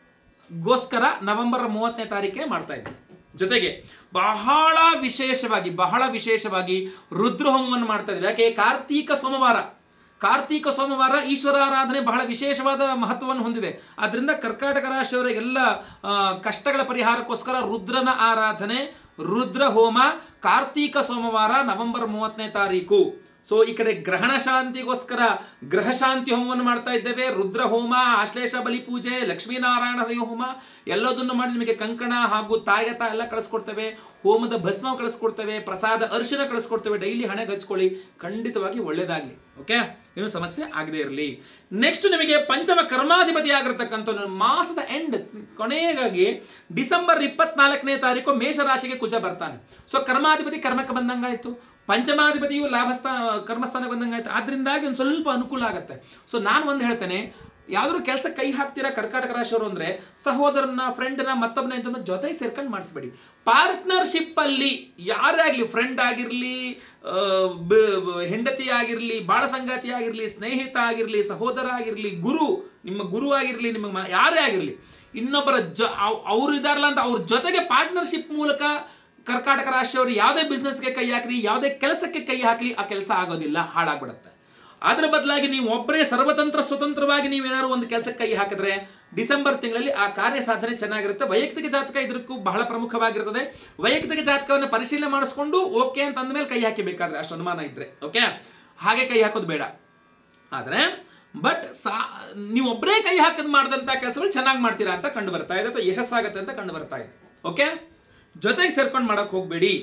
ಗೋಸ್ಕರ ನವೆಂಬರ್ ಮೂವತ್ತನೇ ತಾರೀಕಿಗೆ ಮಾಡ್ತಾ ಇದ್ವಿ ಜೊತೆಗೆ ಬಹಳ ವಿಶೇಷವಾಗಿ ಬಹಳ ವಿಶೇಷವಾಗಿ ರುದ್ರ ಹೋಮವನ್ನು ಮಾಡ್ತಾ ಇದ್ವಿ ಯಾಕೆ ಕಾರ್ತೀಕ ಸೋಮವಾರ ಕಾರ್ತೀಕ ಸೋಮವಾರ ಈಶ್ವರಾರಾಧನೆ ಬಹಳ ವಿಶೇಷವಾದ ಮಹತ್ವವನ್ನು ಹೊಂದಿದೆ ಆದ್ರಿಂದ ಕರ್ಕಾಟಕ ರಾಶಿಯವರಿಗೆಲ್ಲ ಆ, ಕಷ್ಟಗಳ ಪರಿಹಾರಕ್ಕೋಸ್ಕರ ರುದ್ರನ ಆರಾಧನೆ ರುದ್ರ ಹೋಮ ಕಾರ್ತೀಕ ಸೋಮವಾರ ನವೆಂಬರ್ ಮೂವತ್ತನೇ ತಾರೀಕು ಸೊ ಈ ಕಡೆ ಗ್ರಹಣ ಶಾಂತಿಗೋಸ್ಕರ ಗ್ರಹ ಶಾಂತಿ ಹೋಮವನ್ನು ಮಾಡ್ತಾ ಇದ್ದೇವೆ ರುದ್ರ ಹೋಮ ಆಶ್ಲೇಷ ಬಲಿ ಪೂಜೆ ಲಕ್ಷ್ಮೀನಾರಾಯಣ ಹೃದಯ ಹೋಮ ಎಲ್ಲದನ್ನು ಮಾಡಿ ನಿಮಗೆ ಕಂಕಣ ಹಾಗೂ ತಾಯತ ಎಲ್ಲ ಕಳಿಸ್ಕೊಡ್ತೇವೆ ಹೋಮದ ಭಸ್ಮ ಕಳಿಸ್ಕೊಡ್ತೇವೆ ಪ್ರಸಾದ ಅರಿಶಿನ ಕಳಿಸ್ಕೊಡ್ತೇವೆ ಡೈಲಿ ಹಣೆಗೆ ಹಚ್ಕೊಳ್ಳಿ ಖಂಡಿತವಾಗಿ ಒಳ್ಳೇದಾಗ್ಲಿ ಓಕೆ ಏನು ಸಮಸ್ಯೆ ಆಗದೆ ಇರಲಿ ನೆಕ್ಸ್ಟ್ ನಿಮಗೆ ಪಂಚಮ ಕರ್ಮಾಧಿಪತಿ ಆಗಿರ್ತಕ್ಕಂಥ ಮಾಸದ ಎಂಡ್ ಕೊನೆಗಾಗಿ ಡಿಸೆಂಬರ್ ಇಪ್ಪತ್ನಾಲ್ಕನೇ ತಾರೀಕು ಮೇಷರಾಶಿಗೆ ಕುಜ ಬರ್ತಾನೆ ಸೊ ಕರ್ಮಾಧಿಪತಿ ಕರ್ಮಕ್ಕೆ ಬಂದಂಗಾಯ್ತು ಪಂಚಮಾಧಿಪತಿಯು ಲಾಭಸ್ಥಾನ ಕರ್ಮಸ್ಥಾನಕ್ಕೆ ಬಂದಂಗಾಯ್ತು ಆದ್ರಿಂದಾಗಿ ಒಂದು ಸ್ವಲ್ಪ ಅನುಕೂಲ ಆಗುತ್ತೆ ಸೊ ನಾನು ಒಂದು ಹೇಳ್ತೇನೆ ಯಾವ್ದಾದ್ರು ಕೆಲಸ ಕೈ ಹಾಕ್ತೀರಾ ಕರ್ಕಾಟಕ ರಾಶಿಯವರು ಅಂದ್ರೆ ಸಹೋದರನ ಫ್ರೆಂಡ್ನ ಮತ್ತೊಬ್ಬನ ಇದನ್ನ ಜೊತೆ ಸೇರ್ಕೊಂಡು ಮಾಡಿಸ್ಬೇಡಿ ಪಾರ್ಟ್ನರ್ಶಿಪ್ ಅಲ್ಲಿ ಯಾರೇ ಆಗ್ಲಿ ಫ್ರೆಂಡ್ ಆಗಿರ್ಲಿ ಆ, ಬ- ಬ- ಹೆಂಡತಿ ಆಗಿರ್ಲಿ ಬಾಳ ಸಂಗಾತಿ ಆಗಿರ್ಲಿ ಸ್ನೇಹಿತ ಆಗಿರ್ಲಿ ಸಹೋದರ ಆಗಿರ್ಲಿ ಗುರು ನಿಮ್ಮ ಗುರು ಆಗಿರ್ಲಿ ನಿಮ್ಮ ಮ- ಯಾರೇ ಆಗಿರ್ಲಿ ಇನ್ನೊಬ್ಬರ ಜ ಅವ್- ಅವ್ರು ಇದಾರಲ್ಲ ಅಂತ ಅವ್ರ ಜೊತೆಗೆ ಪಾರ್ಟ್ನರ್ಶಿಪ್ ಮೂಲಕ ಕರ್ಕಾಟಕ ರಾಶಿಯವರು ಯಾವುದೇ ಬಿಸ್ನೆಸ್ಗೆ ಕೈ ಹಾಕ್ರಿ ಯಾವುದೇ ಕೆಲಸಕ್ಕೆ ಕೈ ಹಾಕ್ಲಿ ಆ ಕೆಲಸ ಆಗೋದಿಲ್ಲ ಹಾಳಾಗ್ಬಿಡುತ್ತೆ ಅದರ ಬದಲಾಗಿ ನೀವು ಒಬ್ಬರೇ ಸರ್ವತಂತ್ರ ಸ್ವತಂತ್ರವಾಗಿ ನೀವೇನಾದ್ರು ಒಂದು ಕೆಲಸಕ್ಕೆ ಕೈ ಹಾಕಿದ್ರೆ ಡಿಸೆಂಬರ್ ತಿಂಗಳಲ್ಲಿ ಆ ಕಾರ್ಯ ಸಾಧನೆ ಚೆನ್ನಾಗಿರುತ್ತೆ ವೈಯಕ್ತಿಕ ಜಾತಕ ಇದಕ್ಕೂ ಬಹಳ ಪ್ರಮುಖವಾಗಿರ್ತದೆ ವೈಯಕ್ತಿಕ ಜಾತಕವನ್ನು ಪರಿಶೀಲನೆ ಮಾಡಿಸ್ಕೊಂಡು ಓಕೆ ಅಂತ ಅಂದಮೇಲೆ ಕೈ ಹಾಕಿಬೇಕಾದ್ರೆ ಅಷ್ಟು ಅನುಮಾನ ಇದ್ರೆ ಓಕೆ ಹಾಗೆ ಕೈ ಹಾಕೋದು ಬೇಡ ಆದ್ರೆ ಬಟ್ ಸಾ ನೀವು ಒಬ್ಬರೇ ಕೈ ಹಾಕದ್ ಮಾಡಿದಂತ ಕೆಲಸಗಳು ಚೆನ್ನಾಗಿ ಮಾಡ್ತೀರಾ ಅಂತ ಕಂಡು ಬರ್ತಾ ಇದೆ ಅಥವಾ ಯಶಸ್ಸಾಗತ್ತೆ ಅಂತ ಕಂಡು ಬರ್ತಾ ಇದೆ ಓಕೆ ಜೊತೆಗೆ ಸೇರ್ಕೊಂಡು ಮಾಡಕ್ ಹೋಗ್ಬೇಡಿ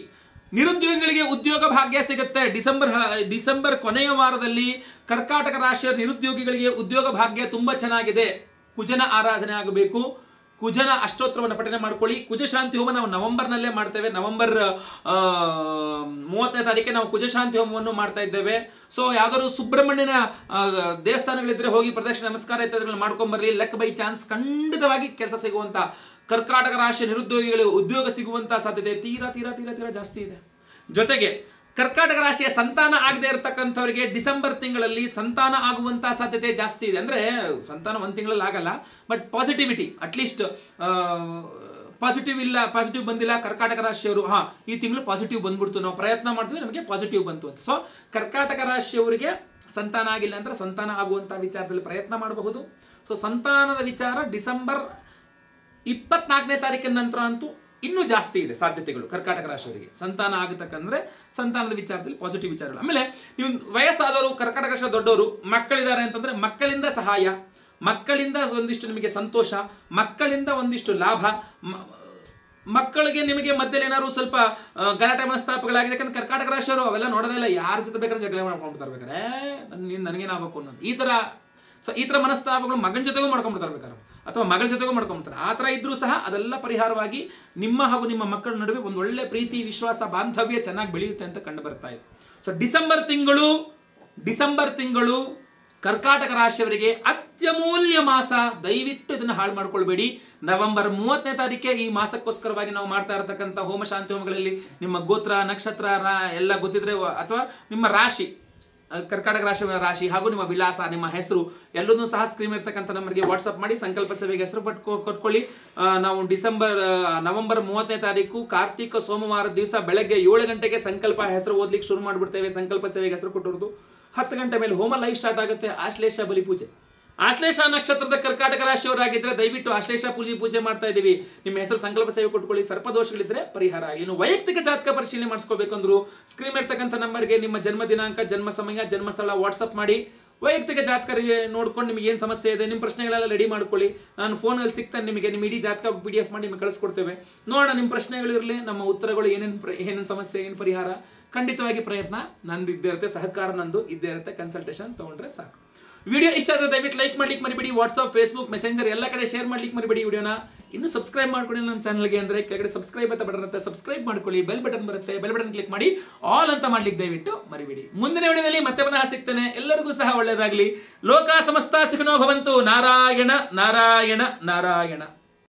ನಿರುದ್ಯೋಗಿಗಳಿಗೆ ಉದ್ಯೋಗ ಭಾಗ್ಯ ಸಿಗುತ್ತೆ ಡಿಸೆಂಬರ್ ಹ- ಡಿಸೆಂಬರ್ ಕೊನೆಯ ವಾರದಲ್ಲಿ ಕರ್ಕಾಟಕ ರಾಶಿಯ ನಿರುದ್ಯೋಗಿಗಳಿಗೆ ಉದ್ಯೋಗ ಭಾಗ್ಯ ತುಂಬಾ ಚೆನ್ನಾಗಿದೆ ಕುಜನ ಆರಾಧನೆ ಆಗಬೇಕು ಕುಜನ ಅಷ್ಟೋತ್ತರವನ್ನು ಪಠನೆ ಮಾಡ್ಕೊಳ್ಳಿ ಕುಜ ಶಾಂತಿ ಹೋಮ ನಾವು ನವೆಂಬರ್ನಲ್ಲೇ ಮಾಡ್ತೇವೆ ನವೆಂಬರ್ ಆ, ಮೂವತ್ತನೇ ತಾರೀಕೆ ನಾವು ಕುಜ ಶಾಂತಿ ಹೋಮವನ್ನು ಮಾಡ್ತಾ ಇದ್ದೇವೆ ಸೊ ಯಾವ್ದಾದ್ರು ಸುಬ್ರಹ್ಮಣ್ಯನ ಆ, ದೇವಸ್ಥಾನಗಳಿದ್ರೆ ಹೋಗಿ ಪ್ರದಕ್ಷಿಣೆ ನಮಸ್ಕಾರ ಇತ್ಯಾದಿಗಳನ್ನ ಮಾಡ್ಕೊಂಬರ್ರಿ ಲೆಕ್ ಬೈ ಚಾನ್ಸ್ ಖಂಡಿತವಾಗಿ ಕೆಲಸ ಸಿಗುವಂತ ಕರ್ಕಾಟಕ ರಾಶಿಯ ನಿರುದ್ಯೋಗಿಗಳಿಗೆ ಉದ್ಯೋಗ ಸಿಗುವಂತ ಸಾಧ್ಯತೆ ತೀರಾ ತೀರಾ ತೀರಾ ತೀರಾ ಜಾಸ್ತಿ ಇದೆ ಜೊತೆಗೆ ಕರ್ಕಾಟಕ ರಾಶಿಯ ಸಂತಾನ ಆಗದೆ ಇರತಕ್ಕಂಥವರಿಗೆ ಡಿಸೆಂಬರ್ ತಿಂಗಳಲ್ಲಿ ಸಂತಾನ ಆಗುವಂತ ಸಾಧ್ಯತೆ ಜಾಸ್ತಿ ಇದೆ ಅಂದ್ರೆ ಸಂತಾನ ಒಂದ್ ತಿಂಗಳಲ್ಲಿ ಆಗಲ್ಲ ಬಟ್ ಪಾಸಿಟಿವಿಟಿ ಅಟ್ಲೀಸ್ಟ್ ಪಾಸಿಟಿವ್ ಇಲ್ಲ ಪಾಸಿಟಿವ್ ಬಂದಿಲ್ಲ ಕರ್ಕಾಟಕ ರಾಶಿಯವರು ಹಾ ಈ ತಿಂಗಳು ಪಾಸಿಟಿವ್ ಬಂದ್ಬಿಡ್ತು ನಾವು ಪ್ರಯತ್ನ ಮಾಡ್ತೀವಿ ನಮಗೆ ಪಾಸಿಟಿವ್ ಬಂತು ಅಂತ ಸೊ ಕರ್ಕಾಟಕ ರಾಶಿಯವರಿಗೆ ಸಂತಾನ ಆಗಿಲ್ಲ ಅಂದ್ರೆ ಸಂತಾನ ಆಗುವಂತ ವಿಚಾರದಲ್ಲಿ ಪ್ರಯತ್ನ ಮಾಡಬಹುದು ಸೊ ಸಂತಾನದ ವಿಚಾರ ಡಿಸೆಂಬರ್ ಇಪ್ಪತ್ನಾಲ್ಕನೇ ತಾರೀಕಿನ ನಂತರ ಅಂತೂ ಇನ್ನೂ ಜಾಸ್ತಿ ಇದೆ ಸಾಧ್ಯತೆಗಳು ಕರ್ಕಾಟಕ ರಾಶಿಯವರಿಗೆ ಸಂತಾನ ಆಗತಕ್ಕಂದ್ರೆ ಸಂತಾನದ ವಿಚಾರದಲ್ಲಿ ಪಾಸಿಟಿವ್ ವಿಚಾರಗಳು ಆಮೇಲೆ ನೀವು ವಯಸ್ಸಾದವರು ಕರ್ಕಾಟಕ ರಾಶಿಯ ದೊಡ್ಡವರು ಮಕ್ಕಳಿದ್ದಾರೆ ಅಂತಂದ್ರೆ ಮಕ್ಕಳಿಂದ ಸಹಾಯ ಮಕ್ಕಳಿಂದ ಒಂದಿಷ್ಟು ನಿಮಗೆ ಸಂತೋಷ ಮಕ್ಕಳಿಂದ ಒಂದಿಷ್ಟು ಲಾಭ ಮ- ಮಕ್ಕಳಿಗೆ ನಿಮಗೆ ಮಧ್ಯದಲ್ಲಿ ಏನಾದ್ರು ಸ್ವಲ್ಪ ಆ, ಗಲಾಟೆ ಮನಸ್ತಾಪಗಳಾಗಿದೆ ಯಾಕಂದ್ರೆ ಕರ್ಕಾಟಕ ರಾಶಿಯವರು ಅವೆಲ್ಲ ನೋಡೋದೇ ಇಲ್ಲ ಯಾರ ಜೊತೆ ಬೇಕಾದ್ರೆ ಜಗಳ ಮಾಡ್ಕೊಂಡ್ಬಿಡ್ತಾರೆ ಬೇಕಾದ್ರೆ ನೀನ್ ನನಗೇನಾಗಬೇಕು ಅನ್ನೋದು ಈ ತರ ಸೊ ಈ ತರ ಮನಸ್ತಾಪಗಳು ಮಗನ ಜೊತೆಗೂ ಮಾಡ್ಕೊಂಡ್ಬಿಡ್ತಾರೆ ಬೇಕಾದ್ರೆ ಅಥವಾ ಮಗಳ ಜೊತೆಗೂ ಮಾಡ್ಕೊಂಡ್ಬಿಡ್ತಾರೆ ಆ ತರ ಇದ್ರೂ ಸಹ ಅದೆಲ್ಲ ಪರಿಹಾರವಾಗಿ ನಿಮ್ಮ ಹಾಗೂ ನಿಮ್ಮ ಮಕ್ಕಳ ನಡುವೆ ಒಂದು ಒಳ್ಳೆ ಪ್ರೀತಿ ವಿಶ್ವಾಸ ಬಾಂಧವ್ಯ ಚೆನ್ನಾಗಿ ಬೆಳೆಯುತ್ತೆ ಅಂತ ಕಂಡು ಬರ್ತಾ ಇದೆ ಸೊ ಡಿಸೆಂಬರ್ ತಿಂಗಳು ಡಿಸೆಂಬರ್ ತಿಂಗಳು ಕರ್ಕಾಟಕ ರಾಶಿಯವರಿಗೆ ಅತ್ಯಮೂಲ್ಯ ಮಾಸ ದಯವಿಟ್ಟು ಇದನ್ನ ಹಾಳು ಮಾಡ್ಕೊಳ್ಬೇಡಿ ನವೆಂಬರ್ ಮೂವತ್ತನೇ ತಾರೀಕೆ ಈ ಮಾಸಕ್ಕೋಸ್ಕರವಾಗಿ ನಾವು ಮಾಡ್ತಾ ಇರತಕ್ಕಂಥ ಹೋಮ ಶಾಂತಿ ಹೋಮಗಳಲ್ಲಿ ನಿಮ್ಮ ಗೋತ್ರ ನಕ್ಷತ್ರ ರಾ- ಎಲ್ಲ ಗೊತ್ತಿದ್ರೆ ವ- ಅಥವಾ ನಿಮ್ಮ ರಾಶಿ ಅಹ್, ಕರ್ಕಾಟಕ ರಾಶಿ ರಾಶಿ ಹಾಗೂ ನಿಮ್ಮ ವಿಳಾಸ ನಿಮ್ಮ ಹೆಸರು ಎಲ್ಲದನ್ನೂ ಸಹ ಸ್ಕ್ರೀನ್ ಇರ್ತಕ್ಕಂಥ ನಂಬರ್ಗೆ ವಾಟ್ಸಪ್ ಮಾಡಿ ಸಂಕಲ್ಪ ಸೇವೆಗೆ ಹೆಸರು ಪಟ್ಕೊ ಕೊಟ್ಕೊಳ್ಳಿ ಆ, ನಾವು ಡಿಸೆಂಬರ್ ಆ, ನವೆಂಬರ್ ಮೂವತ್ತನೇ ತಾರೀಕು ಕಾರ್ತಿಕ ಸೋಮವಾರ ದಿವಸ ಬೆಳಗ್ಗೆ ಏಳು ಗಂಟೆಗೆ ಸಂಕಲ್ಪ ಹೆಸರು ಓದ್ಲಿಕ್ಕೆ ಶುರು ಮಾಡ್ಬಿಡ್ತೇವೆ ಸಂಕಲ್ಪ ಸೇವೆಗೆ ಹೆಸರು ಕೊಟ್ಟಿರೋದು ಹತ್ತು ಗಂಟೆ ಮೇಲೆ ಹೋಮ ಲೈವ್ ಸ್ಟಾರ್ಟ್ ಆಗುತ್ತೆ ಆಶ್ಲೇಷ ಬಲಿ ಪೂಜೆ ಆಶ್ಲೇಷ ನಕ್ಷತ್ರದ ಕರ್ಕಾಟಕ ರಾಶಿಯವರಾಗಿದ್ರೆ ದಯವಿಟ್ಟು ಆಶ್ಲೇಷ ಪೂಜೆ ಪೂಜೆ ಮಾಡ್ತಾ ಇದೀವಿ ನಿಮ್ಮ ಹೆಸರು ಸಂಕಲ್ಪ ಸೇವೆ ಕೊಟ್ಕೊಳ್ಳಿ ಸರ್ಪದೋಷಗಳಿದ್ರೆ ಪರಿಹಾರ ಆಗಲಿ ಇನ್ನು ವೈಯಕ್ತಿಕ ಜಾತಕ ಪರಿಶೀಲನೆ ಮಾಡಿಸ್ಕೋಬೇಕಂದ್ರು ಸ್ಕ್ರೀನ್ ಇರ್ತಕ್ಕಂಥ ನಂಬರ್ಗೆ ನಿಮ್ಮ ಜನ್ಮ ದಿನಾಂಕ ಜನ್ಮ ಸಮಯ ಜನ್ಮಸ್ಥಳ ವಾಟ್ಸಪ್ ಮಾಡಿ ವೈಯಕ್ತಿಕ ಜಾತಕ ರಿ- ನೋಡ್ಕೊಂಡು ನಿಮ್ಗೆ ಏನು ಸಮಸ್ಯೆ ಇದೆ ನಿಮ್ಮ ಪ್ರಶ್ನೆಗಳೆಲ್ಲ ರೆಡಿ ಮಾಡ್ಕೊಳ್ಳಿ ನಾನು ಫೋನಲ್ಲಿ ಸಿಗ್ತಾನೆ ನಿಮಗೆ ನಿಮ್ಮ ಇಡೀ ಜಾತಕ ಪಿ ಡಿ ಎಫ್ ಮಾಡಿ ನಿಮಗೆ ಕಳಿಸ್ಕೊಡ್ತೇವೆ ನೋಡೋಣ ನಿಮ್ಮ ಪ್ರಶ್ನೆಗಳು ಇರಲಿ ನಮ್ಮ ಉತ್ತರಗಳು ಏನೇನು ಪ್ರ ಏನೇನು ಸಮಸ್ಯೆ ಏನು ಪರಿಹಾರ ಖಂಡಿತವಾಗಿ ಪ್ರಯತ್ನ ನಂದು ಇದ್ದೇ ಇರುತ್ತೆ ಸಹಕಾರ ನಂದು ಇದ್ದೇ ಇರುತ್ತೆ ಕನ್ಸಲ್ಟೇಷನ್ ತಗೊಂಡ್ರೆ ಸಾಕು ವಿಡಿಯೋ ಇಷ್ಟ ಆದರೆ ದಯವಿಟ್ಟು ಲೈಕ್ ಮಾಡ್ಲಿಕ್ಕೆ ಮರಿಬೇಡಿ ವಾಟ್ಸ್ಆಪ್ ಫೇಸ್ಬುಕ್ ಮೆಸೆಂಜರ್ ಎಲ್ಲ ಕಡೆ ಶೇರ್ ಮಾಡ್ಲಿಕ್ಕೆ ಮರಿಬೇಡಿ ವಿಡಿಯೋನ ಇನ್ನು ಸಬ್ಸ್ಕ್ರೈಬ್ ಮಾಡ್ಕೊಳ್ಳಿ ನಮ್ಮ ಚಾನಲ್ಗೆ ಅಂದ್ರೆ ಕೆಳಗಡೆ ಸಬ್ಸ್ಕ್ರೈಬ್ ಅಂತ ಬಟನ್ ಇರುತ್ತೆ ಸಬ್ಸ್ಕ್ರೈಬ್ ಮಾಡ್ಕೊಳ್ಳಿ ಬೆಲ್ ಬಟನ್ ಬರುತ್ತೆ ಬೆಲ್ ಬಟನ್ ಕ್ಲಿಕ್ ಮಾಡಿ ಆಲ್ ಅಂತ ಮಾಡ್ಲಿಕ್ಕೆ ದಯವಿಟ್ಟು ಮರಿಬೇಡಿ ಮುಂದಿನ ವಿಡಿಯೋದಲ್ಲಿ ಮತ್ತೆ ಪುನಃ ಸಿಗ್ತೇನೆ ಎಲ್ಲರಿಗೂ ಸಹ ಒಳ್ಳೆಯದಾಗಲಿ ಲೋಕ ಸಮಸ್ತ ಸುಖಿನೋ ಭವಂತು ನಾರಾಯಣ ನಾರಾಯಣ ನಾರಾಯಣ